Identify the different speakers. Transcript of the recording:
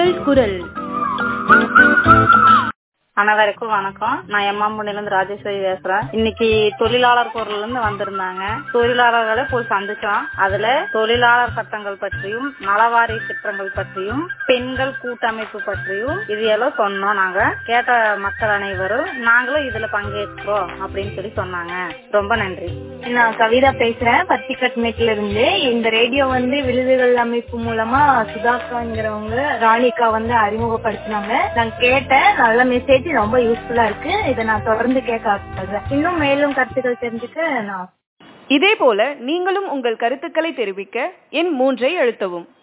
Speaker 1: உங்கள் குரல்
Speaker 2: அனைவருக்கும் வணக்கம் நான் எம்மாம்புண்ணில இருந்து ராஜேஸ்வரி பேசுறேன் இன்னைக்கு தொழிலாளர் குரல்ல இருந்து வந்திருந்தாங்க தொழிலாளர்களை போய் சந்திச்சோம் அதுல தொழிலாளர் சட்டங்கள் பற்றியும் நலவாரி திட்டங்கள் பற்றியும் பெண்கள் கூட்டமைப்பு பற்றியும் இது எல்லாம் சொன்னோம் நாங்க கேட்ட மக்கள் அனைவரும் நாங்களும் இதுல பங்கேற்கிறோம் அப்படின்னு சொல்லி சொன்னாங்க ரொம்ப நன்றி
Speaker 3: நான் கவிதா பேசுறேன் பத்திக்கட்மேட்ல இருந்து இந்த ரேடியோ வந்து விருதுகள் அமைப்பு மூலமா சுதாக்காங்கிறவங்க ராணிகா வந்து அறிமுகப்படுத்தினாங்க நான் கேட்டேன் நல்ல மெசேஜ் ரொம்ப யூஸ்ஃபுல்லா இருக்கு இதை நான் தொடர்ந்து கேட்க ஆசைப்படுறேன் இன்னும் மேலும் கருத்துக்கள் தெரிஞ்சுக்க நான்
Speaker 4: இதே போல நீங்களும் உங்கள் கருத்துக்களை தெரிவிக்க எண் மூன்றை அழுத்தவும்